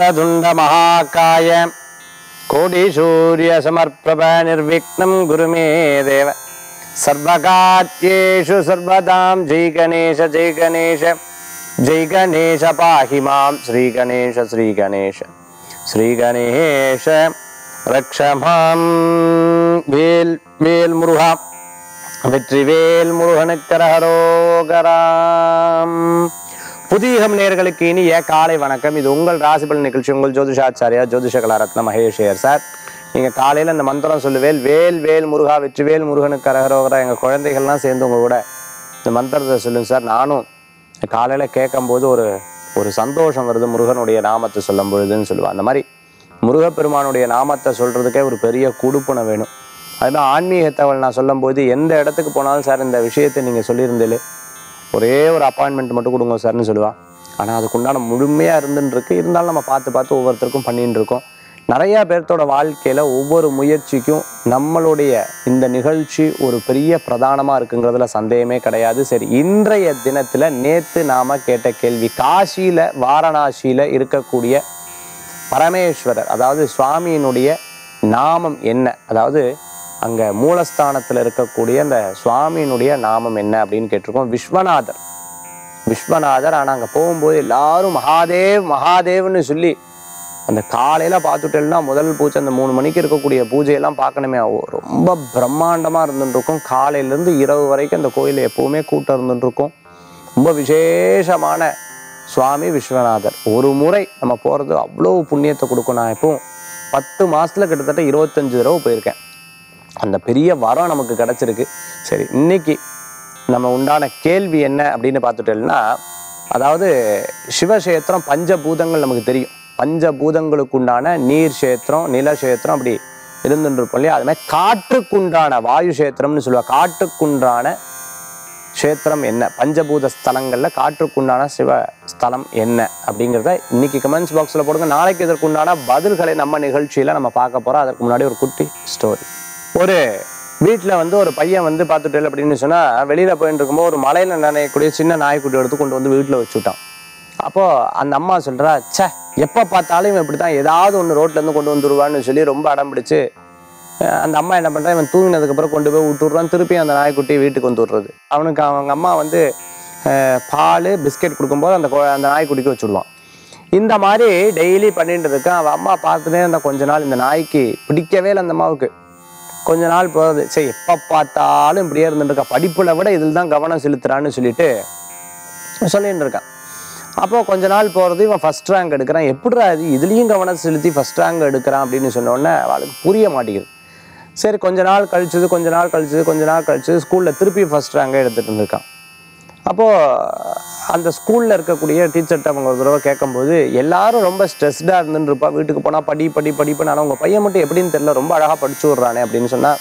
வக்ரதுண்ட மகாகாய கோடி சூரிய சமர்ப்பிரப நிர்விக்னம் குருமே தேவ சர்வகாத்யேஷு சர்வதாம் ஜெய் கணேஷ ஜெய் கணேஷ ஜெய் கணேஷ பாஹி மாம் ஸ்ரீ கணேஷ ஸ்ரீ கணேஷ ஸ்ரீ கணேஷ ரக்ஷமாம் வேல் வேல் முருகா வெற்றிவேல் முருகனுக்கரகரோகராம் புதியகம் நேர்களுக்கு இனிய காலை வணக்கம் இது உங்கள் ராசிபல் நிகழ்ச்சி உங்கள் ஜோதிஷாச்சாரியா ஜோதிஷ கலாரத்ன மகேஷேயர் சார் நீங்க காலையில இந்த மந்திரம் சொல்லுவேல் வேல் வேல் முருகா வெற்றிவேல் முருகனுக்கு அரகரோகரா எங்க குழந்தைகள்லாம் சேர்ந்து உங்க கூட இந்த மந்திரத்தை சொல்லுங்க சார் நானும் காலையில கேட்கும்போது ஒரு ஒரு சந்தோஷம் வருது முருகனுடைய நாமத்தை சொல்லும் பொழுதுன்னு சொல்லுவேன் அந்த மாதிரி முருகப்பெருமானுடைய நாமத்தை சொல்றதுக்கே ஒரு பெரிய குடுப்பனை வேணும் அது மாதிரி ஆன்மீக தகவல் நான் சொல்லும்போது எந்த இடத்துக்கு போனாலும் சார் இந்த விஷயத்தை நீங்கள் சொல்லியிருந்தேலே ஒரே ஒரு அப்பாயின்மெண்ட் மட்டும் கொடுங்க சார்னு சொல்லுவா ஆனால் அதுக்குண்டான முழுமையாக இருந்துன்னு இருக்கு இருந்தாலும் நம்ம பார்த்து பார்த்து ஒவ்வொருத்தருக்கும் பண்ணிட்டு இருக்கோம் நிறைய பேர்த்தோட வாழ்க்கையில் ஒவ்வொரு முயற்சிக்கும் நம்மளுடைய இந்த நிகழ்ச்சி ஒரு பெரிய பிரதானமாக இருக்குங்கிறதுல சந்தேகமே கிடையாது சரி இன்றைய தினத்தில் நேற்று நாம கேட்ட கேள்வி காசியில் வாரணாசியில் இருக்கக்கூடிய பரமேஸ்வரர் அதாவது சுவாமியினுடைய நாமம் என்ன அதாவது அங்கே மூலஸ்தானத்தில் இருக்கக்கூடிய அந்த சுவாமியினுடைய நாமம் என்ன அப்படின்னு கேட்டிருக்கோம் விஸ்வநாதர் விஸ்வநாதர் ஆனால் அங்கே போகும்போது எல்லாரும் மகாதேவ் மகாதேவ்னு சொல்லி அந்த காலையில் பார்த்துட்டேன்னா முதல் பூஜை அந்த மூணு மணிக்கு இருக்கக்கூடிய பூஜையெல்லாம் பார்க்கணுமே ஓ, ரொம்ப பிரம்மாண்டமாக இருந்துருக்கும் காலையிலேருந்து இரவு வரைக்கும் அந்த கோயிலில் எப்போவுமே கூட்டம் இருந்துருக்கும் ரொம்ப விசேஷமான சுவாமி விஸ்வநாதர் ஒரு முறை நம்ம போகிறது அவ்வளோ புண்ணியத்தை கொடுக்கும் நான் எப்பவும் பத்து மாசத்துல கிட்டத்தட்ட இருபத்தஞ்சு தடவை போயிருக்கேன் அந்த பெரிய வரம் நமக்கு கிடைச்சிருக்கு சரி இன்னைக்கு நம்ம உண்டான கேள்வி என்ன அப்படின்னு பார்த்துட்டோம்னா அதாவது சிவக்ஷேத்திரம் பஞ்சபூதங்கள் நமக்கு தெரியும் பஞ்சபூதங்களுக்கு உண்டான நீர் கஷேத்திரம் நிலக்ஷேத்திரம் அப்படி இருந்துட்டு இருப்போம் இல்லையா அது மாதிரி காற்றுக்குண்டான வாயு கஷேத்திரம்னு சொல்லுவாங்க காற்றுக்குண்டான க்ஷேத்திரம் என்ன பஞ்சபூத ஸ்தலங்கள்ல காற்றுக்குண்டான சிவ ஸ்தலம் என்ன அப்படிங்கிறத இன்னைக்கு கமெண்ட்ஸ் பாக்ஸில் போடுங்க நாளைக்கு இதற்குண்டான பதில்களை நம்ம நிகழ்ச்சியில நம்ம பார்க்க போறோம் அதற்கு முன்னாடி ஒரு குட்டி ஸ்டோரி ஒரு வீட்டில் வந்து ஒரு பையன் வந்து பார்த்துட்டு அப்படின்னு சொன்னா வெளியில போயிட்டு இருக்கும்போது ஒரு மலையில நனையக்கூடிய சின்ன நாய்க்குட்டி எடுத்து கொண்டு வந்து வீட்டில் வச்சுட்டான் அப்போ அந்த அம்மா சொல்றா ச்சே எப்போ பார்த்தாலும் இவன் இப்படி தான் ஏதாவது ஒன்று ரோட்ல இருந்து கொண்டு வந்துருவான்னு சொல்லி ரொம்ப அடம் பிடிச்சு அஹ் அந்த அம்மா என்ன பண்றா இவன் தூங்கினதுக்கு அப்புறம் கொண்டு போய் விட்டுடுறான் திருப்பி அந்த நாய்க்குட்டி வீட்டுக்கு வந்து விடுறது அவனுக்கு அவங்க அம்மா வந்து அஹ், பால் பிஸ்கெட் கொடுக்கும்போது அந்த கொ- அந்த நாய்க்குட்டிக்கு வச்சுடுவான் இந்த மாதிரி டெய்லி பண்ணிட்டு இருக்கான் அவன் அம்மா பார்த்துட்டே இருந்த கொஞ்ச நாள் இந்த நாய்க்கு பிடிக்கவே இல்லை அந்த அம்மாவுக்கு கொஞ்ச நாள் போகுது சரி எப்போ பார்த்தாலும் இப்படியே இருந்துட்டு இருக்கா படிப்புல விட இதில் தான் கவனம் செலுத்துறான்னு சொல்லிட்டு சொல்லிட்டு இருக்கான் அப்போ கொஞ்ச நாள் போகிறது இவன் ஃபர்ஸ்ட் ரேங்க் எடுக்கிறான் எப்படிடா இது இதுலேயும் கவனம் செலுத்தி ஃபர்ஸ்ட் ரேங்க் எடுக்கிறான் அப்படின்னு சொன்ன உடனே அவளுக்கு புரிய மாட்டேங்குது சரி கொஞ்ச நாள் கழிச்சது கொஞ்ச நாள் கழிச்சது கொஞ்ச நாள் கழிச்சது ஸ்கூலில் திருப்பி ஃபர்ஸ்ட் ரேங்கை எடுத்துட்டு இருந்திருக்கான் அப்போது அந்த ஸ்கூலில் இருக்கக்கூடிய டீச்சர்கிட்ட அவங்க ஒரு தடவை கேட்கும்போது எல்லாரும் ரொம்ப ஸ்ட்ரெஸ்டாக இருந்துட்டு இருப்பா வீட்டுக்கு போனால் படி படி படிப்புனாலும் உங்கள் பையன் மட்டும் எப்படின்னு தெரியல ரொம்ப அழகாக படிச்சு விட்றானே அப்படின்னு சொன்னால்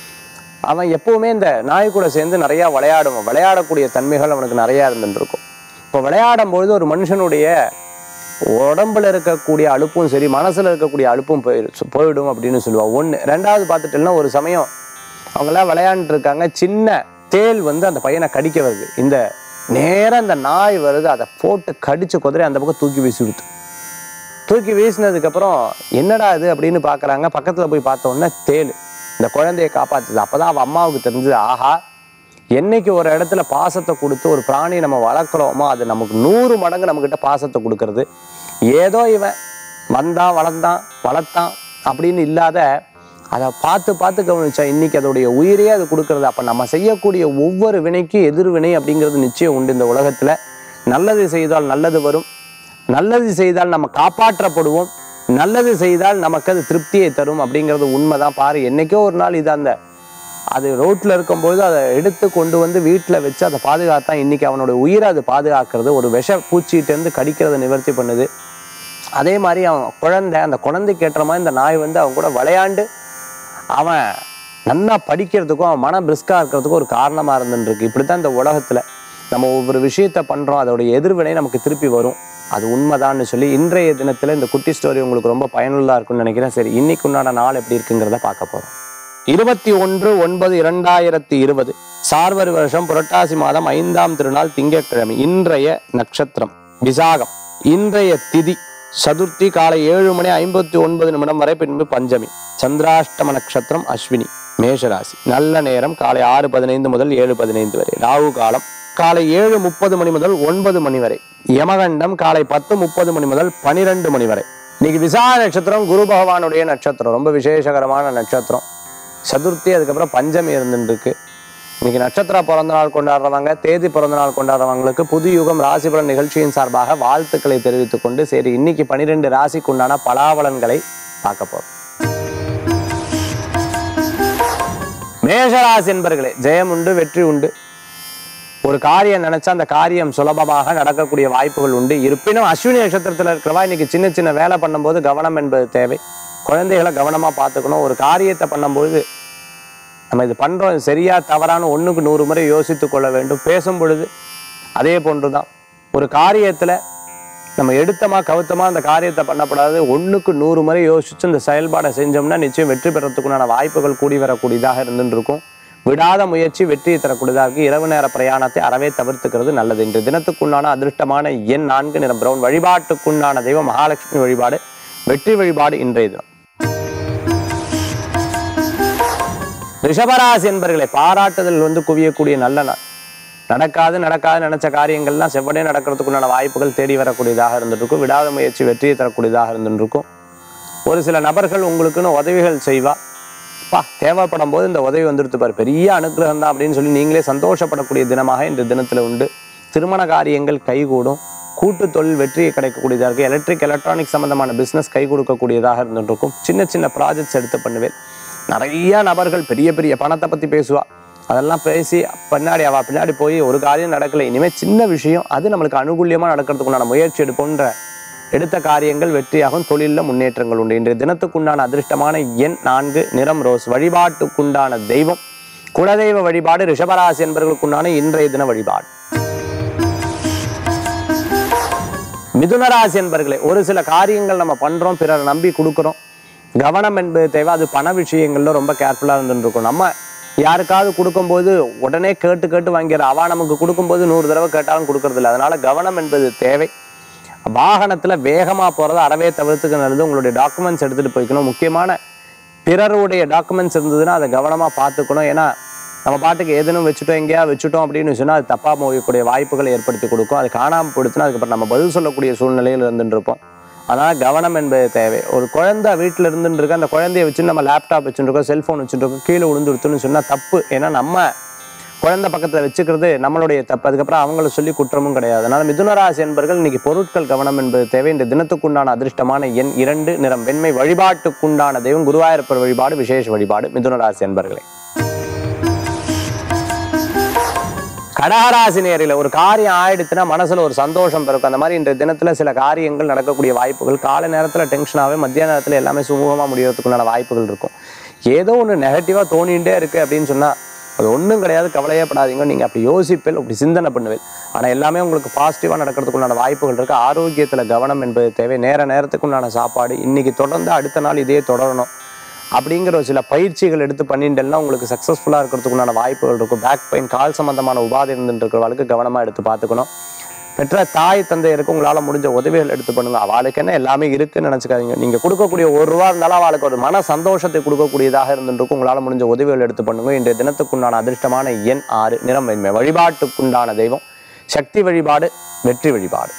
அவன் எப்பவுமே இந்த நாய் கூட சேர்ந்து நிறையா விளையாடுவான் விளையாடக்கூடிய தன்மைகள் அவனுக்கு நிறையா இருந்துட்டு இருக்கும் இப்போ விளையாடும் பொழுது ஒரு மனுஷனுடைய உடம்புல இருக்கக்கூடிய அலுப்பும் சரி மனசுல இருக்கக்கூடிய அலுப்பும் போயிடு போயிடும் அப்படின்னு சொல்லுவான் ஒன்று ரெண்டாவது பார்த்துட்டோம்னா ஒரு சமயம் அவங்களாம் விளையாண்டுட்டு இருக்காங்க சின்ன தேள் வந்து அந்த பையனை கடிக்க வருது இந்த நேரா இந்த நாய் வருது அதை போட்டு கடிச்சு குதிரை அந்த பக்கம் தூக்கி வீசி விடுத்து தூக்கி வீசினதுக்கப்புறம் என்னடா இது அப்படின்னு பார்க்கறாங்க பக்கத்தில் போய் பார்த்த உடனே தேள் இந்த குழந்தையை காப்பாத்துது அப்பதான் அவன் அம்மாவுக்கு தெரிஞ்சது ஆஹா என்னைக்கு ஒரு இடத்துல பாசத்தை கொடுத்து ஒரு பிராணியை நம்ம வளர்க்குறோமோ அது நமக்கு நூறு மடங்கு நம்மக்கிட்ட பாசத்தை கொடுக்கறது ஏதோ இவன் வந்தான் வளர்ந்தான் வளர்த்தான் அப்படின்னு இல்லாத அதை பார்த்து பார்த்து கவனிச்சா இன்னைக்கு அதோடைய உயிரே அது கொடுக்கறது அப்போ நம்ம செய்யக்கூடிய ஒவ்வொரு வினைக்கும் எதிர்வினை அப்படிங்கிறது நிச்சயம் உண்டு இந்த உலகத்தில் நல்லது செய்தால் நல்லது வரும் நல்லது செய்தால் நம்ம காப்பாற்றப்படுவோம் நல்லது செய்தால் நமக்கு அது திருப்தியை தரும் அப்படிங்கிறது உண்மைதான் பாரு என்னைக்கோ ஒரு நாள் இது அந்த அது ரோட்ல இருக்கும்போது அதை எடுத்து கொண்டு வந்து வீட்டில் வச்சு அதை பாதுகாத்தா இன்னைக்கு அவனோட உயிரை அது பாதுகாக்கிறது ஒரு விஷ பூச்சிகிட்டேருந்து கடிக்கிறத நிவர்த்தி பண்ணுது அதே மாதிரி அவன் குழந்தை அந்த குழந்தைக்கு ஏற்ற மாதிரி இந்த நாய் வந்து அவன் கூட விளையாண்டு அவன் நல்லா படிக்கிறதுக்கும் அவன் மன பிரிஸ்கா இருக்கிறதுக்கும் ஒரு காரணமா இருந்துருக்கு இப்படி தான் இந்த உலகத்துல நம்ம ஒவ்வொரு விஷயத்த பண்றோம் அதோடைய எதிர்வினை நமக்கு திருப்பி வரும் அது உண்மைதான்னு சொல்லி இன்றைய தினத்துல இந்த குட்டி ஸ்டோரி உங்களுக்கு ரொம்ப பயனுள்ளதா இருக்கும்னு நினைக்கிறேன் சரி இன்னைக்கு உண்டான நாள் எப்படி இருக்குங்கிறத பார்க்க போறோம் இருபத்தி ஒன்று ஒன்பது இரண்டாயிரத்தி இருபது சார்வரி வருஷம் புரட்டாசி மாதம் ஐந்தாம் திருநாள் திங்கட்கிழமை இன்றைய நட்சத்திரம் விசாகம் இன்றைய திதி சதுர்த்தி காலை ஏழு மணி ஐம்பத்தி ஒன்பது நிமிடம் வரை பின்பு பஞ்சமி சந்திராஷ்டம நட்சத்திரம் அஸ்வினி மேஷராசி நல்ல நேரம் காலை ஆறு பதினைந்து முதல் ஏழு பதினைந்து வரை ராகு காலம் காலை ஏழு முப்பது மணி முதல் ஒன்பது மணி வரை யமகண்டம் காலை பத்து முப்பது மணி முதல் பனிரெண்டு மணி வரை இன்னைக்கு விசாக நட்சத்திரம் குரு பகவானுடைய நட்சத்திரம் ரொம்ப விசேஷகரமான நட்சத்திரம் சதுர்த்தி அதுக்கப்புறம் பஞ்சமி இருந்துட்டு இருக்கு இன்னைக்கு நட்சத்திர பிறந்த நாள் கொண்டாடுறவங்க தேதி பிறந்த நாள் கொண்டாடுறவங்களுக்கு புது யுகம் ராசிபலன் நிகழ்ச்சியின் சார்பாக வாழ்த்துக்களை தெரிவித்துக் கொண்டு சரி இன்னைக்கு பனிரெண்டு ராசிக்கு உண்டான பலாபலன்களை பார்க்க போறோம் மேஷராசி என்பர்களே ஜெயம் உண்டு வெற்றி உண்டு ஒரு காரியம் நினைச்சா அந்த காரியம் சுலபமாக நடக்கக்கூடிய வாய்ப்புகள் உண்டு இருப்பினும் அஸ்வினி நட்சத்திரத்தில் இருக்கிறவா இன்னைக்கு சின்ன சின்ன வேலை பண்ணும்போது கவனம் என்பது தேவை குழந்தைகளை கவனமா பார்த்துக்கணும் ஒரு காரியத்தை பண்ணும்போது நம்ம இது பண்றோம் இது சரியா தவறான ஒண்ணுக்கு நூறு முறை யோசித்துக் கொள்ள வேண்டும் பேசும் பொழுது அதே போன்றுதான் ஒரு காரியத்துல நம்ம எடுத்தமா கவுத்தமா அந்த காரியத்தை பண்ணக்கூடாது ஒண்ணுக்கு நூறு முறை யோசிச்சு இந்த செயல்பாடை செஞ்சோம்னா நிச்சயம் வெற்றி பெறத்துக்குண்டான வாய்ப்புகள் கூடி வரக்கூடியதாக இருந்துட்டு இருக்கும் விடாத முயற்சி வெற்றியை தரக்கூடியதாக இருக்கு இரவு நேர பிரயாணத்தை அறவே தவிர்த்துக்கிறது நல்லது இன்று தினத்துக்குண்டான அதிர்ஷ்டமான எண் நான்கு நிறம் பிரவுன் வழிபாட்டுக்குண்டான தெய்வம் மகாலட்சுமி வழிபாடு வெற்றி வழிபாடு இன்றைய தினம் ரிஷபராசி என்பர்களை பாராட்டுதல் வந்து குவியக்கூடிய நல்ல நாள் நடக்காது நடக்காது நினைச்ச காரியங்கள்லாம் செவ்வனே நடக்கிறதுக்குண்டான வாய்ப்புகள் தேடி வரக்கூடியதாக இருந்துட்டு இருக்கும் விடாத முயற்சி வெற்றியை தரக்கூடியதாக இருந்துட்டு இருக்கும் ஒரு சில நபர்கள் உங்களுக்குன்னு உதவிகள் செய்வா பா தேவைப்படும் போது இந்த உதவி வந்துடுத்து பாரு பெரிய அனுகிரகம் தான் அப்படின்னு சொல்லி நீங்களே சந்தோஷப்படக்கூடிய தினமாக இந்த தினத்துல உண்டு திருமண காரியங்கள் கைகூடும் கூட்டு தொழில் வெற்றியை கிடைக்கக்கூடியதாக இருக்கு எலக்ட்ரிக் எலக்ட்ரானிக் சம்பந்தமான பிசினஸ் கை கொடுக்கக்கூடியதாக இருந்துட்டு இருக்கும் சின்ன சின்ன ப்ராஜெக்ட்ஸ் எடுத்து பண்ணுவேன் நிறைய நபர்கள் பெரிய பெரிய பணத்தை பத்தி பேசுவா அதெல்லாம் பேசி பின்னாடி அவ பின்னாடி போய் ஒரு காரியம் நடக்கல இனிமே சின்ன விஷயம் அது நம்மளுக்கு அனுகூலியமா நடக்கிறதுக்குண்டான முயற்சி எடுப்போன்ற எடுத்த காரியங்கள் வெற்றியாகும் தொழிலில் முன்னேற்றங்கள் உண்டு இன்றைய தினத்துக்குண்டான அதிர்ஷ்டமான எண் நான்கு நிறம் ரோஸ் வழிபாட்டுக்குண்டான தெய்வம் குலதெய்வ வழிபாடு ரிஷபராசி என்பவர்களுக்குண்டான இன்றைய தின வழிபாடு மிதுனராசி என்பர்களே ஒரு சில காரியங்கள் நம்ம பண்றோம் பிறரை நம்பி கொடுக்குறோம் கவனம் என்பது தேவை அது பண விஷயங்கள்ல ரொம்ப கேர்ஃபுல்லா இருந்துட்டு இருக்கும் நம்ம யாருக்காவது கொடுக்கும்போது உடனே கேட்டு கேட்டு வாங்கிடுற அவ நமக்கு கொடுக்கும்போது நூறு தடவை கேட்டாலும் கொடுக்கறது இல்லை அதனால கவனம் என்பது தேவை வாகனத்துல வேகமா போறதை அறவே தவிர்த்துக்க நல்லது உங்களுடைய டாக்குமெண்ட்ஸ் எடுத்துட்டு போய்க்கணும் முக்கியமான பிறருடைய டாக்குமெண்ட்ஸ் இருந்ததுன்னா அதை கவனமா பார்த்துக்கணும் ஏன்னா நம்ம பாட்டுக்கு எதுனும் வச்சுட்டோம் எங்கேயா வச்சுட்டோம் அப்படின்னு சொன்னா அது தப்பா போகக்கூடிய வாய்ப்புகளை ஏற்படுத்தி கொடுக்கும் அது காணாம போயிடுச்சுன்னா அதுக்கப்புறம் நம்ம பதில் சொல்லக்கூடிய சூழ்நிலையில் இருந்துட்டு இருப்போம் அதனால கவனம் என்பது தேவை ஒரு குழந்தை வீட்டில் இருந்துட்டு இருக்கு அந்த குழந்தைய வச்சு நம்ம லேப்டாப் வச்சுருக்கோம் செல்ஃபோன் வச்சுருக்கோம் கீழே விழுந்துருத்துன்னு சொன்னா தப்பு ஏன்னா நம்ம குழந்தை பக்கத்துல வச்சுக்கிறது நம்மளுடைய தப்பு அதுக்கப்புறம் அவங்கள சொல்லி குற்றமும் கிடையாது அதனால மிதுனராசி என்பர்கள் இன்னைக்கு பொருட்கள் கவனம் என்பது தேவை இந்த தினத்துக்குண்டான அதிர்ஷ்டமான எண் இரண்டு நிறம் வெண்மை வழிபாட்டுக்குண்டான தெய்வம் குருவாயூரப்பர் வழிபாடு விசேஷ வழிபாடு மிதுனராசி என்பர்களே கடகராசி நேரில் ஒரு காரியம் ஆயிடுச்சுன்னா மனசுல ஒரு சந்தோஷம் பிறக்கும் அந்த மாதிரி இன்றைய தினத்துல சில காரியங்கள் நடக்கக்கூடிய வாய்ப்புகள் காலை நேரத்துல டென்ஷனாகவே மத்திய நேரத்துல எல்லாமே சுமூகமா முடியறதுக்குண்டான வாய்ப்புகள் இருக்கும் ஏதோ ஒன்று நெகட்டிவா தோணிகிட்டே இருக்கு அப்படின்னு சொன்னா அது ஒன்றும் கிடையாது கவலையே படாதீங்க நீங்க அப்படி யோசிப்பேல் அப்படி சிந்தனை பண்ணுவேன் ஆனா எல்லாமே உங்களுக்கு பாசிட்டிவா நடக்கிறதுக்குண்டான வாய்ப்புகள் இருக்கு ஆரோக்கியத்துல கவனம் என்பது தேவை நேர நேரத்துக்குண்டான சாப்பாடு இன்னைக்கு தொடர்ந்து அடுத்த நாள் இதே தொடரணும் அப்படிங்கிற ஒரு சில பயிற்சிகள் எடுத்து பண்ணிட்டேன்னா உங்களுக்கு சக்ஸஸ்ஃபுல்லாக இருக்கிறதுக்குண்டான வாய்ப்புகள் இருக்கும் பேக் பெயின் கால் சம்பந்தமான உபாதை இருந்துட்டு இருக்கிறவளுக்கு கவனமாக எடுத்து பார்த்துக்கணும் பெற்ற தாய் தந்தையருக்கு உங்களால் முடிஞ்ச உதவிகள் எடுத்து பண்ணுங்க அவளுக்கு என்ன எல்லாமே இருக்குன்னு நினச்சிக்காதீங்க நீங்கள் கொடுக்கக்கூடிய ஒரு ரூபா இருந்தாலும் அவளுக்கு ஒரு மன சந்தோஷத்தை கொடுக்கக்கூடியதாக இருந்துட்டு இருக்கும் உங்களால் முடிஞ்ச உதவிகள் எடுத்து பண்ணுங்க இன்றைய தினத்துக்குண்டான அதிர்ஷ்டமான எண் ஆறு நிறம் வெண்மை வழிபாட்டுக்குண்டான தெய்வம் சக்தி வழிபாடு வெற்றி வழிபாடு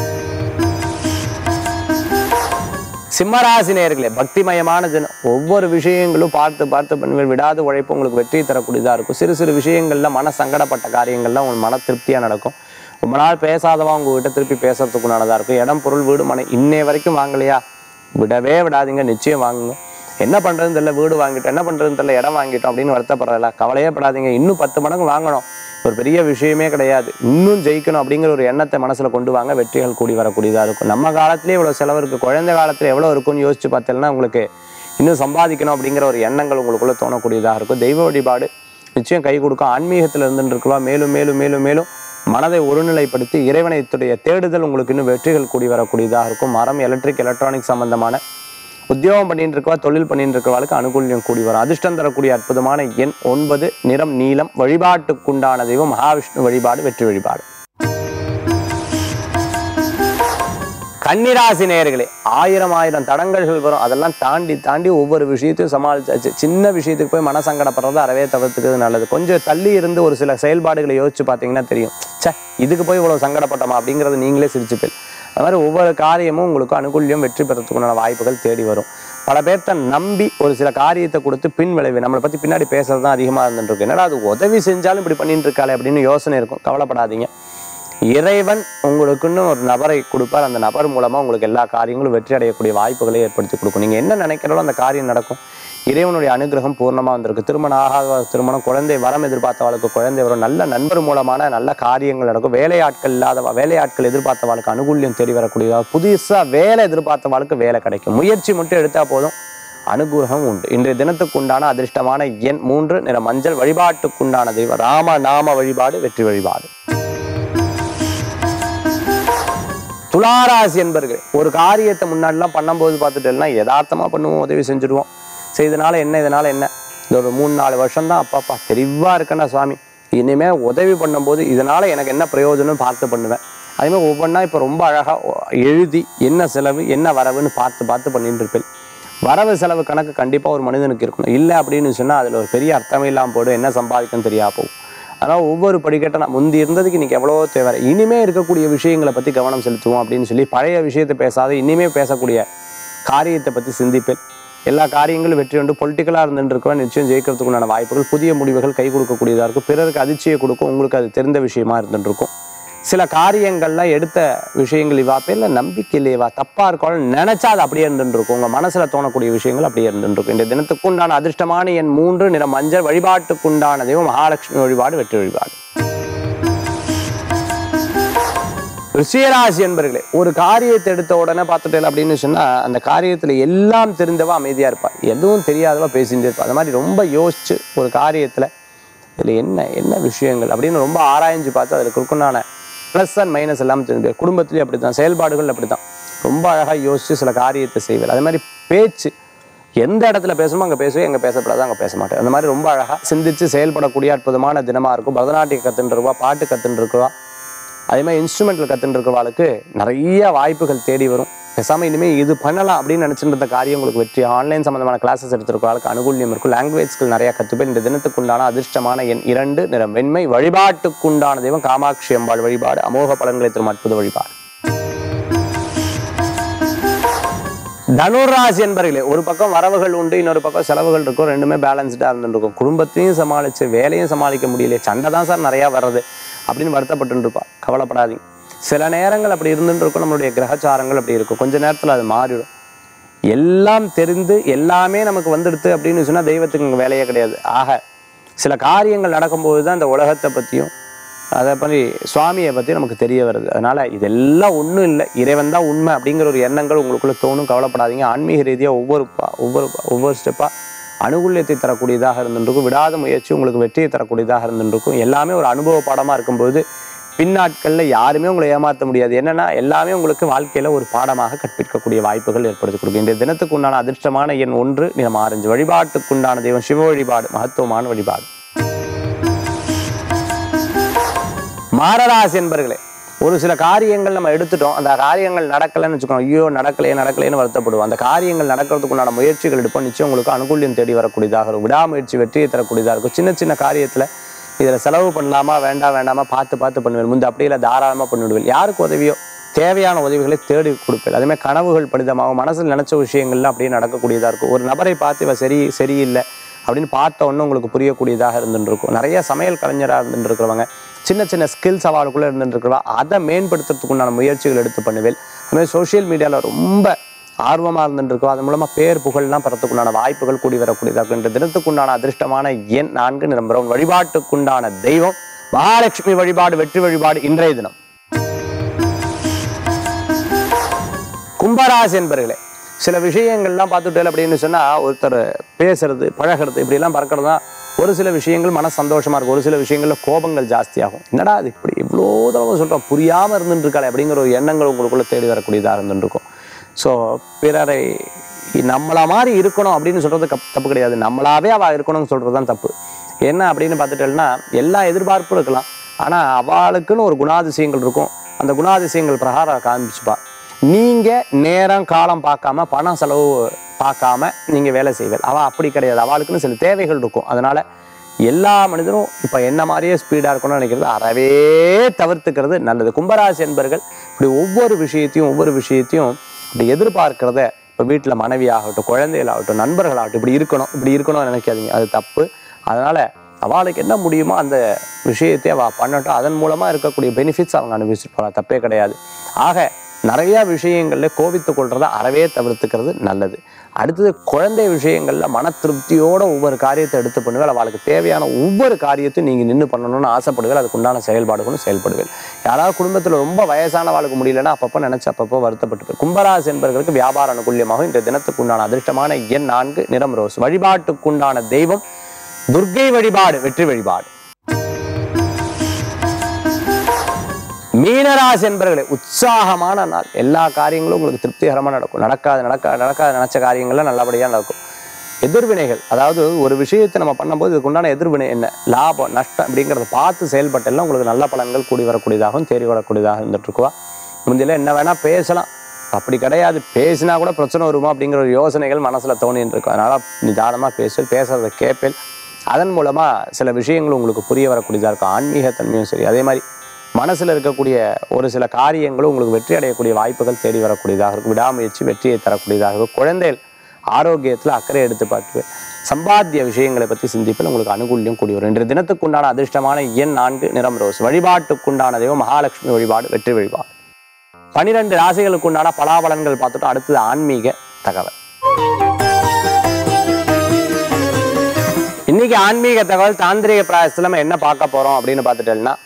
சிம்மராசி நேர்களே பக்திமயமான தினம் ஒவ்வொரு விஷயங்களும் பார்த்து பார்த்து பண்ணுவேன் விடாத உழைப்பு உங்களுக்கு வெற்றி தரக்கூடியதாக இருக்கும் சிறு சிறு விஷயங்கள்ல மன சங்கடப்பட்ட காரியங்கள்லாம் உங்களுக்கு மன திருப்தியாக நடக்கும் ரொம்ப நாள் பேசாதவா உங்ககிட்ட திருப்பி பேசுறதுக்குண்டானதாக இருக்கும் இடம் பொருள் வீடு மனை இன்னை வரைக்கும் வாங்கலையா விடவே விடாதீங்க நிச்சயம் வாங்குங்க என்ன பண்றதுன்னு தெரியல வீடு வாங்கிட்டோம் என்ன பண்றதுன்னு தெரியல இடம் வாங்கிட்டோம் அப்படின்னு வருத்தப்படுறதில்ல கவலையே படாதீங்க இன்னும் பத்து மடங்கு வாங்கணும் ஒரு பெரிய விஷயமே கிடையாது இன்னும் ஜெயிக்கணும் அப்படிங்கிற ஒரு எண்ணத்தை மனசுல கொண்டு வாங்க வெற்றிகள் கூடி வரக்கூடியதா இருக்கும் நம்ம காலத்திலே இவ்வளவு செலவு இருக்கு குழந்தை காலத்துல எவ்வளவு இருக்கும்னு யோசிச்சு பார்த்தீங்கன்னா உங்களுக்கு இன்னும் சம்பாதிக்கணும் அப்படிங்கிற ஒரு எண்ணங்கள் உங்களுக்குள்ள தோணக்கூடியதாக இருக்கும் தெய்வ வழிபாடு நிச்சயம் கை கொடுக்கும் ஆன்மீகத்தில் இருந்துட்டு இருக்கவா மேலும் மேலும் மேலும் மேலும் மனதை ஒருநிலைப்படுத்தி இறைவனைத்துடைய தேடுதல் உங்களுக்கு இன்னும் வெற்றிகள் கூடி வரக்கூடியதாக இருக்கும் மரம் எலக்ட்ரிக் எலக்ட்ரானிக் சம்பந்தமான உத்தியோகம் பண்ணிட்டு இருக்கவா தொழில் பண்ணிட்டு இருக்கிறவளுக்கு அனுகூல்யம் கூடி வரும் அதிர்ஷ்டம் தரக்கூடிய அற்புதமான எண் ஒன்பது நிறம் நீலம் வழிபாட்டுக்குண்டான தெய்வம் மகாவிஷ்ணு வழிபாடு வெற்றி வழிபாடு கன்னிராசி நேயர்களே ஆயிரம் ஆயிரம் தடங்கல்கள் வரும் அதெல்லாம் தாண்டி தாண்டி ஒவ்வொரு விஷயத்தையும் சமாளிச்சாச்சு சின்ன விஷயத்துக்கு போய் மனசங்கடப்படுறது அறவே தவிர்த்துக்கிறது நல்லது கொஞ்சம் தள்ளி இருந்து ஒரு சில செயல்பாடுகளை யோசிச்சு பார்த்தீங்கன்னா தெரியும் ச்சே இதுக்கு போய் இவ்வளவு சங்கடப்பட்டோமா அப்படிங்கறது நீங்களே சிரிச்சுப்பேன் அது மாதிரி ஒவ்வொரு காரியமும் உங்களுக்கு அனுகூல்யம் வெற்றி பெறத்துக்குண்டான வாய்ப்புகள் தேடி வரும் பல பேர்த்த நம்பி ஒரு சில காரியத்தை கொடுத்து பின் விளைவு நம்மளை பத்தி பின்னாடி பேசுறது தான் அதிகமாக இருந்துட்டு இருக்கு என்னடா அது உதவி செஞ்சாலும் இப்படி பண்ணிட்டு இருக்காளே அப்படின்னு யோசனை இருக்கும் கவலைப்படாதீங்க இறைவன் உங்களுக்குன்னு ஒரு நபரை கொடுப்பார் அந்த நபர் மூலமா உங்களுக்கு எல்லா காரியங்களும் வெற்றி அடையக்கூடிய வாய்ப்புகளை ஏற்படுத்தி கொடுக்கும் நீங்க என்ன நினைக்கிறோம் அந்த காரியம் நடக்கும் இறைவனுடைய அனுகிரகம் பூர்ணமா வந்திருக்கு திருமணம் ஆகாத திருமணம் குழந்தை வரம் எதிர்பார்த்தவளுக்கு குழந்தை வரும் நல்ல நண்பர் மூலமான நல்ல காரியங்கள் நடக்கும் வேலையாட்கள் இல்லாத வேலையாட்கள் எதிர்பார்த்தவளுக்கு அனுகூல்யம் தேடி வரக்கூடியதா புதுசா வேலை எதிர்பார்த்தவளுக்கு வேலை கிடைக்கும் முயற்சி மட்டும் எடுத்தா போதும் அனுகிரகம் உண்டு இன்றைய தினத்துக்கு உண்டான அதிர்ஷ்டமான எண் மூன்று நிற மஞ்சள் வழிபாட்டுக்குண்டான தெய்வம் ராம நாம வழிபாடு வெற்றி வழிபாடு துளாராசி என்பர்கள் ஒரு காரியத்தை முன்னாடிலாம் பண்ணும்போது பார்த்துட்டேன்னா யதார்த்தமா பண்ணுவோம் உதவி செஞ்சுடுவோம் சரி இதனால என்ன இதனால என்ன இந்த ஒரு மூணு நாலு வருஷம் தான் அப்பாப்பா தெளிவா இருக்கேன்னா சுவாமி இனிமே உதவி பண்ணும்போது இதனால எனக்கு என்ன பிரயோஜனம் பார்த்து பண்ணுவேன் அதே மாதிரி ஒவ்வொன்றா இப்போ ரொம்ப அழகா எழுதி என்ன செலவு என்ன வரவுன்னு பார்த்து பார்த்து பண்ணிட்டு இருப்பேன் வரவு செலவு கணக்கு கண்டிப்பா ஒரு மனிதனுக்கு இருக்கணும் இல்லை அப்படின்னு சொன்னா அதுல ஒரு பெரிய அர்த்தமே இல்லாமல் போடும் என்ன சம்பாதிக்கும் தெரியா போகும் அதனால் ஒவ்வொரு படிக்கட்டை நான் முந்தி இருந்ததுக்கு இன்னைக்கு எவ்வளோ தேவை இனிமே இருக்கக்கூடிய விஷயங்களை பற்றி கவனம் செலுத்துவோம் அப்படின்னு சொல்லி பழைய விஷயத்தை பேசாத இனிமே பேசக்கூடிய காரியத்தை பற்றி சிந்திப்பேன் எல்லா காரியங்களும் வெற்றி உண்டு பொலிட்டிக்கலாக இருந்துட்டு இருக்கவன் நிச்சயம் ஜெயிக்கிறதுக்குண்டான வாய்ப்புகள் புதிய முடிவுகள் கை கொடுக்கக்கூடியதாக இருக்கும் பிறருக்கு அதிர்ச்சியை கொடுக்கும் உங்களுக்கு அது தெரிந்த விஷயமா இருந்துட்டு இருக்கும் சில காரியங்கள்லாம் எடுத்த விஷயங்கள் இவா பேர்ல நம்பிக்கை இல்லையவா தப்பா இருக்கணும் நினைச்சா அது அப்படியே இருந்துட்டு இருக்கும் உங்க மனசுல தோணக்கூடிய விஷயங்கள் அப்படியே இருந்துட்டு இருக்கும் இந்த தினத்துக்குண்டான அதிர்ஷ்டமான என் மூன்று நிற மஞ்சள் வழிபாட்டுக்குண்டான தெய்வம் மகாலட்சுமி வழிபாடு வெற்றி வழிபாடு ரிஷியராசி என்பர்களே ஒரு காரியத்தை எடுத்த உடனே பார்த்துட்டேன் அப்படின்னு சொன்னா அந்த காரியத்துல எல்லாம் தெரிந்தவா அமைதியா இருப்பா எதுவும் தெரியாதவா பேசிட்டு இருப்பா அந்த மாதிரி ரொம்ப யோசிச்சு ஒரு காரியத்துல இதுல என்ன என்ன விஷயங்கள் அப்படின்னு ரொம்ப ஆராய்ஞ்சு பார்த்து அதுக்கு இருக்குண்டான ப்ளஸ் அண்ட் மைனஸ் எல்லாம் தெரிஞ்சு குடும்பத்திலேயும் அப்படித்தான் செயல்பாடுகள் அப்படித்தான் ரொம்ப அழகா யோசிச்சு சில காரியத்தை செய்வார் அதே மாதிரி பேச்சு எந்த இடத்துல பேசணுமோ அங்கே பேசுவேன் எங்கே பேசப்படாதோ அங்கே பேச மாட்டேன் அந்த மாதிரி ரொம்ப அழகா சிந்திச்சு செயல்படக்கூடிய அற்புதமான தினமா இருக்கும் பரதநாட்டியம் கத்துட்டு இருக்கவா பாட்டு கத்துட்டு இருக்கவா அதே மாதிரி இன்ஸ்ட்ருமெண்ட்டில் கற்றுட்டு இருக்கிறவாளுக்கு நிறைய வாய்ப்புகள் தேடி வரும் பேசாமல் இனிமேல் இது பண்ணலாம் அப்படின்னு நினச்சிட்டு இருந்த காரியம் உங்களுக்கு வெற்றி ஆன்லைன் சம்மந்தமான கிளாஸஸ் எடுத்திருக்கிறவாளுக்கு அனுகூல்யம் இருக்கும் லாங்குவேஜ்கள் நிறைய கற்றுப்பேன் இந்த தினத்துக்குண்டான அதிர்ஷ்டமான எண் இரண்டு நிறம் வெண்மை வழிபாட்டுக்குண்டான தெய்வம் காமாட்சி அம்பாள் வழிபாடு அமோக பலன்களை தரும் அற்புத வழிபாடு தனுராசி என்பர்களே ஒரு பக்கம் வரவுகள் உண்டு இன்னொரு பக்கம் செலவுகள் இருக்கும் ரெண்டுமே பேலன்ஸ்டாக இருந்துட்டு இருக்கும் குடும்பத்தையும் சமாளிச்சு வேலையும் சமாளிக்க முடியலையே சண்டை தான் சார் நிறையா வர்றது அப்படின்னு வருத்தப்பட்டு இருப்பா கவலைப்படாதீங்க சில நேரங்கள் அப்படி இருந்துட்டு இருக்கும் நம்மளுடைய கிரகச்சாரங்கள் அப்படி இருக்கும் கொஞ்ச நேரத்தில் அது மாறிடும் எல்லாம் தெரிந்து எல்லாமே நமக்கு வந்துடுது அப்படின்னு சொன்னால் தெய்வத்துக்கு இங்கே வேலையே கிடையாது ஆக சில காரியங்கள் நடக்கும்போது தான் இந்த உலகத்தை பற்றியும் அதை பற்றி சுவாமியை பற்றி நமக்கு தெரிய வருது அதனால் இதெல்லாம் ஒன்றும் இல்லை இறைவன் தான் உண்மை அப்படிங்கிற ஒரு எண்ணங்கள் உங்களுக்குள்ள தோணும் கவலைப்படாதீங்க ஆன்மீக ரீதியாக ஒவ்வொரு பா- ஒவ்வொரு ஒவ்வொரு ஸ்டெப்பாக அனுகூல்யத்தை தரக்கூடியதாக இருந்துருக்கும் விடாத முயற்சி உங்களுக்கு வெற்றியை தரக்கூடியதாக இருந்துருக்கும் எல்லாமே ஒரு அனுபவ பாடமாக இருக்கும்போது பின்னாட்களில் யாருமே உங்களை ஏமாற்ற முடியாது என்னன்னா எல்லாமே உங்களுக்கு வாழ்க்கையில் ஒரு பாடமாக கற்பிக்கக்கூடிய வாய்ப்புகள் ஏற்படுத்தி கொடுக்கும் இந்த தினத்துக்கு உண்டான அதிர்ஷ்டமான எண் ஒன்று நிறம் ஆரஞ்சு வழிபாட்டுக்குண்டான தெய்வம் சிவ வழிபாடு மகத்துவமான வழிபாடு மாரராசி என்பர்களே ஒரு சில காரியங்கள் நம்ம எடுத்துட்டோம் அந்த காரியங்கள் நடக்கலைன்னு வச்சுக்கோங்க ஐயோ நடக்கலையே நடக்கலைன்னு வருத்தப்படுவோம் அந்த காரியங்கள் நடக்கிறதுக்குண்டான முயற்சிகள் எடுப்போம் நிச்சயம் உங்களுக்கு அனுகூல்யம் தேடி வரக்கூடியதாக இருக்கும் விடாமுயற்சி வெற்றியை தரக்கூடியதாக இருக்கும் சின்ன சின்ன காரியத்தில் இதில் செலவு பண்ணலாமா வேண்டாம் வேண்டாமா பார்த்து பார்த்து பண்ணுவேன் முந்தி அப்படியே இல்லை தாராளமாக பண்ணிவிடுவேன் யாருக்கு உதவியோ தேவையான உதவிகளை தேடி கொடுப்பேன் அதே மாதிரி கனவுகள் பலிதமாகும் மனசில் நினைச்ச விஷயங்கள்லாம் அப்படியே நடக்கக்கூடியதாக இருக்கும் ஒரு நபரை பார்த்து இவ சரி சரியில்லை அப்படின்னு பார்த்த உடனே உங்களுக்கு புரியக்கூடியதாக இருந்துட்டு இருக்கும் நிறைய சமையல் கலைஞராக இருந்துட்டு இருக்கிறவங்க சின்ன சின்ன ஸ்கில்ஸ் அவளுக்குள்ளே இருந்துட்டு இருக்கிறவா அதை மேம்படுத்துறதுக்கு உண்டான முயற்சிகள் எடுத்து பண்ணுவேன் அதுமாதிரி சோஷியல் மீடியாவில் ரொம்ப ஆர்வமாக இருந்துட்டு இருக்கோம் அது மூலமாக பேர் புகழ்லாம் பெறத்துக்குண்டான வாய்ப்புகள் கூடி வரக்கூடியதாக இருக்கும் இந்த தினத்துக்குண்டான அதிர்ஷ்டமான எண் நான்கு நிரம்புறோம் வழிபாட்டுக்குண்டான தெய்வம் மகாலட்சுமி வழிபாடு வெற்றி வழிபாடு இன்றைய தினம் கும்பராசி என்பர்களே சில விஷயங்கள்லாம் பார்த்துட்டேன் அப்படின்னு சொன்னா ஒருத்தர் பேசுறது பழகிறது இப்படிலாம் பறக்கிறது தான் ஒரு சில விஷயங்கள் மன சந்தோஷமா இருக்கும் ஒரு சில விஷயங்கள்ல கோபங்கள் ஜாஸ்தியாகும் என்னடா அது இப்படி இவ்வளோ தடவை சொல்றோம் புரியாம இருந்துட்டு இருக்காளே அப்படிங்கிற ஒரு எண்ணங்கள் உங்களுக்குள்ள தேடி வரக்கூடியதாக இருந்துட்டு இருக்கும் ஸோ பிறரை நம்மள மாதிரி இருக்கணும் அப்படின்னு சொல்றது கப்- தப்பு கிடையாது நம்மளாவே அவ இருக்கணும்னு சொல்றது தான் தப்பு என்ன அப்படின்னு பார்த்துட்டேன்னா எல்லா எதிர்பார்ப்பும் இருக்கலாம் ஆனா அவளுக்குன்னு ஒரு குணாதிசயங்கள் இருக்கும் அந்த குணாதிசயங்கள் பிரகாரம் காமிச்சுப்பா நீங்க நேரம் காலம் பார்க்காம பணம் செலவு பார்க்காம நீங்க வேலை செய்வீர்கள் அவ அப்படி கிடையாது அவளுக்குன்னு சில தேவைகள் இருக்கும் அதனால எல்லா மனிதரும் இப்ப என்ன மாதிரியே ஸ்பீடா இருக்கணும்னு நினைக்கிறது அறவே தவிர்த்துக்கிறது நல்லது கும்பராசி என்பர்கள் இப்படி ஒவ்வொரு விஷயத்தையும் ஒவ்வொரு விஷயத்தையும் இப்படி எதிர்பார்க்கிறத இப்போ வீட்டில் மனைவி ஆகட்டும் குழந்தைகள் ஆகட்டும் நண்பர்கள் ஆகட்டும் இப்படி இருக்கணும் இப்படி இருக்கணும்னு நினைக்காதீங்க அது தப்பு அதனால அவளுக்கு என்ன முடியுமோ அந்த விஷயத்தை அவள் பண்ணட்டும் அதன் மூலமாக இருக்கக்கூடிய பெனிஃபிட்ஸ் அவங்க அனுபவிச்சுட்டு போகலாம் தப்பே கிடையாது ஆக நிறைய விஷயங்கள்ல கோபித்து கொள்றதை அறவே தவிர்த்துக்கிறது நல்லது அடுத்தது குழந்தை விஷயங்கள்ல மன திருப்தியோட ஒவ்வொரு காரியத்தை எடுத்து பண்ணுவேன் அவளுக்கு தேவையான ஒவ்வொரு காரியத்தையும் நீங்க நின்று பண்ணணும்னு ஆசைப்படுவேன் அதுக்கு உண்டான செயல்பாடுகளும் செயல்படுவேன் யாராவது குடும்பத்துல ரொம்ப வயசான வாழ்க்கை முடியலன்னா அப்பப்போ நினைச்சு அப்பப்போ வருத்தப்பட்டு கும்பராசி என்பவர்களுக்கு வியாபார அனுகூல்யமாக இந்த தினத்துக்கு உண்டான அதிர்ஷ்டமான எண் நான்கு நிறம் ரோஸ் வழிபாட்டுக்குண்டான தெய்வம் துர்க்கை வழிபாடு வெற்றி வழிபாடு மீனராசி என்பர்களே உற்சாகமான நாள் எல்லா காரியங்களும் உங்களுக்கு திருப்திகரமாக நடக்கும் நடக்காது நடக்காது நடக்காது நினைச்ச காரியங்கள்லாம் நல்லபடியாக நடக்கும் எதிர்வினைகள் அதாவது ஒரு விஷயத்தை நம்ம பண்ணும்போது இதுக்கு உண்டான எதிர்வினை என்ன லாபம் நஷ்டம் அப்படிங்கிறத பார்த்து செயல்பட்டெல்லாம் உங்களுக்கு நல்ல பலன்கள் கூடி வரக்கூடியதாகவும் தேறி வரக்கூடியதாக இருந்துட்டு இருக்குவா முந்தில என்ன வேணா பேசலாம் அப்படி கிடையாது பேசினா கூட பிரச்சனை வருமா அப்படிங்கிற ஒரு யோசனைகள் மனசுல தோணின்னு இருக்கும் அதனால நிதானமா பேசல் பேசுறத கேட்பேன் அதன் மூலமா சில விஷயங்கள் உங்களுக்கு புரிய வரக்கூடியதா இருக்கும் ஆன்மீகத்தன்மையும் சரி அதே மாதிரி மனசுல இருக்கக்கூடிய ஒரு சில காரியங்களும் உங்களுக்கு வெற்றி அடையக்கூடிய வாய்ப்புகள் தேடி வரக்கூடியதாக இருக்கும் விடாமுயற்சி வெற்றியை தரக்கூடியதாக இருக்கும் குழந்தைகள் ஆரோக்கியத்துல அக்கறை எடுத்து பார்த்து சம்பாத்திய விஷயங்களை பத்தி சிந்திப்பில் உங்களுக்கு அனுகூல்யம் கூடி வரும் இன்றைய தினத்துக்குண்டான அதிர்ஷ்டமான எண் நான்கு நிறம் ரோஸ் வழிபாட்டுக்குண்டான தெய்வம் மகாலட்சுமி வழிபாடு வெற்றி வழிபாடு பனிரெண்டு ராசிகளுக்கு உண்டான பலாபலன்கள் பார்த்துட்டோம் அடுத்தது ஆன்மீக தகவல் இன்னைக்கு ஆன்மீக தகவல் தாந்திரிக பிராயசத்துல நம்ம என்ன பார்க்க போறோம் அப்படின்னு பார்த்துட்டோம்னா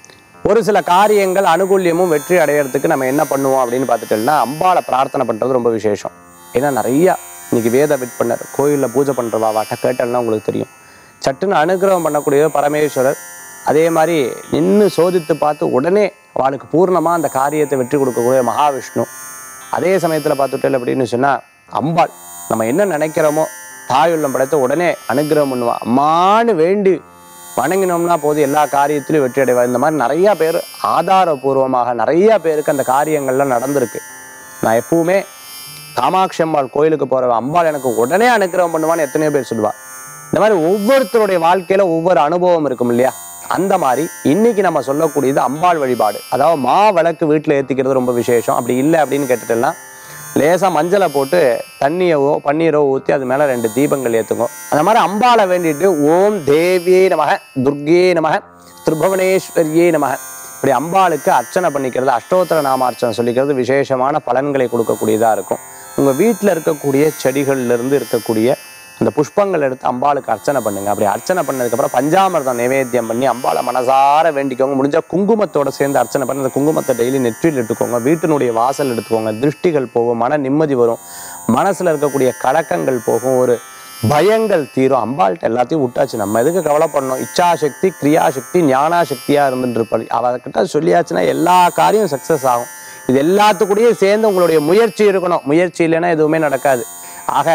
ஒரு சில காரியங்கள் அனுகூல்யமும் வெற்றி அடையறதுக்கு நம்ம என்ன பண்ணுவோம் அப்படின்னு பார்த்துட்டோம்னா அம்பாளை பிரார்த்தனை பண்றது ரொம்ப விசேஷம் ஏன்னா நிறைய இன்னைக்கு வேத விற்பனர் கோயிலில் பூஜை பண்றவா வாட்ட கேட்டல்னா உங்களுக்கு தெரியும் சட்டுன்னு அனுகிரகம் பண்ணக்கூடிய பரமேஸ்வரர் அதே மாதிரி நின்று சோதித்து பார்த்து உடனே அவளுக்கு பூர்ணமா அந்த காரியத்தை வெற்றி கொடுக்கக்கூடிய மகாவிஷ்ணு அதே சமயத்துல பார்த்துட்டேன் அப்படின்னு சொன்னா அம்பாள் நம்ம என்ன நினைக்கிறோமோ தாயுள்ளம் படைத்து உடனே அனுகிரகம் பண்ணுவா அம்மான்னு வேண்டி வணங்கினோம்னா போது எல்லா காரியத்திலும் வெற்றி அடைவா இந்த மாதிரி நிறைய பேர் ஆதாரபூர்வமாக நிறைய பேருக்கு அந்த காரியங்கள்லாம் நடந்திருக்கு நான் எப்பவுமே காமாட்சி அம்பாள் கோயிலுக்கு போற அம்பாள் எனக்கு உடனே அனுகிரகம் பண்ணுவான்னு எத்தனையோ பேர் சொல்லுவா இந்த மாதிரி ஒவ்வொருத்தருடைய வாழ்க்கையில ஒவ்வொரு அனுபவம் இருக்கும் இல்லையா அந்த மாதிரி இன்னைக்கு நம்ம சொல்லக்கூடியது அம்பாள் வழிபாடு அதாவது மா விளக்கு வீட்டில் ஏற்றிக்கிறது ரொம்ப விசேஷம் அப்படி இல்லை அப்படின்னு கேட்டுட்டோம்னா லேசாக மஞ்சளை போட்டு தண்ணியவோ பன்னீரோ ஊற்றி அது மேலே ரெண்டு தீபங்கள் ஏற்றுங்க அந்த மாதிரி அம்பாளை வேண்டிட்டு ஓம் தேவியே நமக துர்கே நமக திரிபுவனேஸ்வரியே நமக இப்படி அம்பாளுக்கு அர்ச்சனை பண்ணிக்கிறது அஷ்டோத்தர நாமார்ச்சனை சொல்லிக்கிறது விசேஷமான பலன்களை கொடுக்கக்கூடியதாக இருக்கும் உங்கள் வீட்டில் இருக்கக்கூடிய செடிகள்ல இருந்து இருக்கக்கூடிய இந்த புஷ்பங்கள் எடுத்து அம்பாளுக்கு அர்ச்சனை பண்ணுங்க அப்படி அர்ச்சனை பண்ணதுக்கப்புறம் பஞ்சாமிர்தம் நைவேத்தியம் பண்ணி அம்பாளை மனசார வேண்டிக்கோங்க முடிஞ்சா குங்குமத்தோட சேர்ந்து அர்ச்சனை பண்ணி அந்த குங்குமத்தை டெய்லி நெற்றியில் எடுத்துக்கோங்க வீட்டினுடைய வாசல் எடுத்துக்கோங்க திருஷ்டிகள் போகும் மன நிம்மதி வரும் மனசுல இருக்கக்கூடிய கலக்கங்கள் போகும் ஒரு பயங்கள் தீரும் அம்பாள்கிட்ட எல்லாத்தையும் விட்டாச்சு நம்ம எதுக்கு கவலைப்படணும் இச்சாசக்தி கிரியாசக்தி ஞானாசக்தியா இருந்துட்டு இருப்பாள் அவகிட்ட சொல்லியாச்சுன்னா எல்லா காரியம் சக்சஸ் ஆகும் இது எல்லாத்துக்கூடயும் சேர்ந்து உங்களுடைய முயற்சி இருக்கணும் முயற்சி இல்லைன்னா எதுவுமே நடக்காது ஆக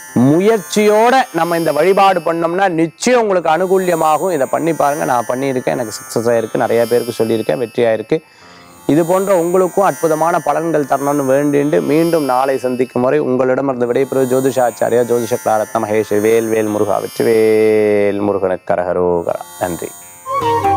முயற்சியோட நம்ம இந்த வழிபாடு பண்ணோம்னா நிச்சயம் உங்களுக்கு அனுகூல்யமாகும் இதை பண்ணி பாருங்க நான் பண்ணியிருக்கேன் எனக்கு சக்ஸஸ் ஆயிருக்கு நிறைய பேருக்கு சொல்லியிருக்கேன் வெற்றி ஆயிருக்கு இது போன்ற உங்களுக்கும் அற்புதமான பலன்கள் தரணும்னு வேண்டிண்டு மீண்டும் நாளை சந்திக்கும் வரை உங்களிடமிருந்து விடைபெறுவது ஜோதிஷாச்சாரியா ஜோதிஷ கிளாரத்ன மகேஷ் வேல் வேல் முருகா வெற்றி வேல் முருகனுக்கு கரகரோகரா நன்றி